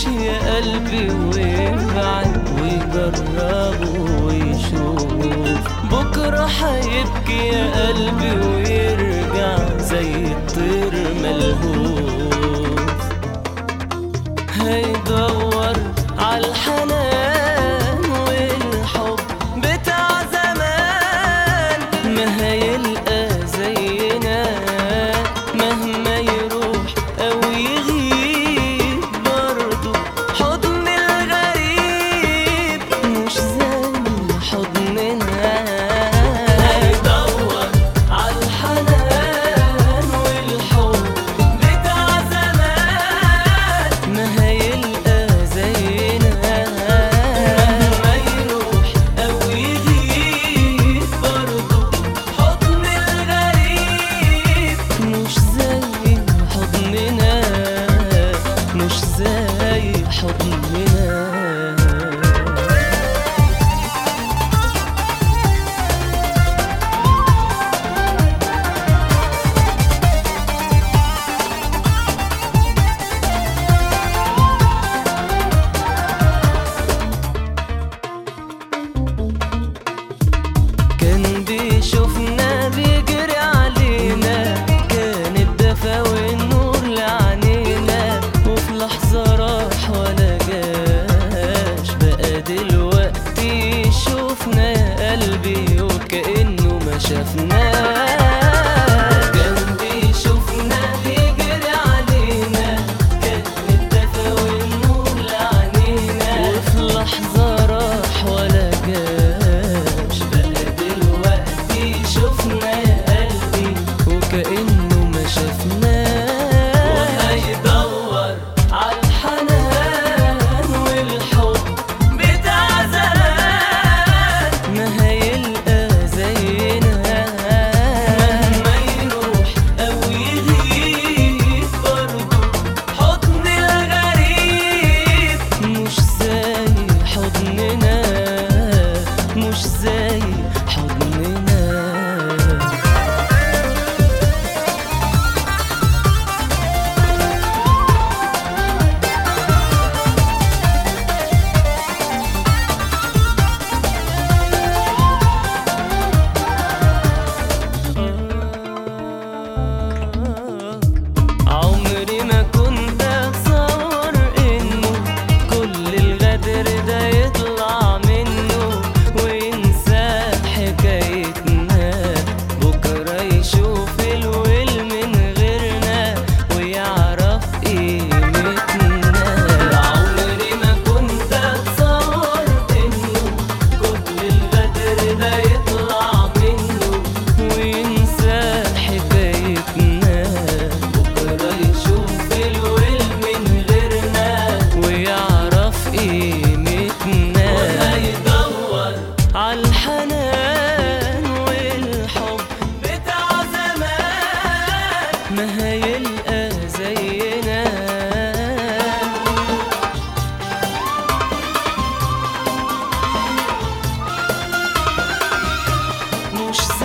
يا قلبي ويبعد ويجرب ويشوف بكرة هيبكي يا قلبي ويرجع زي الطير ملهوف هيدور عالحنان والحب بتاع زمان ما هيلقى زينا مهما يروح او يغيب برضه حضن الغريب مش زي حضننا هيدور عالحنان والحب بتاع زمان ما هيلقى زينا مهما يروح او يغيب برضه حضن الغريب مش زي حضننا مش زي حضننا كان بيشوفنا بيجري علينا كان الدفا والنور لعنينا وفي لحظة راح ولا جاش بقى دلوقتي شوفنا يا قلبي وكأنه ما شافناش كان بيشوفنا بيجري علينا كان الدفا والنور لعنينا وفي لحظة راح ولا جاش بقى دلوقتي شوفنا يا قلبي وكأنه ما شافناش وهيدور عالحنان والحب بتاع زمان ما هيلقى زينا مهما يروح او يغيب برضه حضن الغريب مش زي حضننا مش زي حضننا عمري ما كنت اتصور انه كل الغدر ده يطلع منه وينسى حكايتنا بكره يشوف الويل من غيرنا ويعرف قيمتنا عمري ما كنت اتصور انه كل الغدر ده يطلع منه وينسى حكايتنا بكرة يشوف الويل من غيرنا ويعرف قيمتنا وهيدور عالحنان والحب بتاع زمان ما هيلقى زينا مش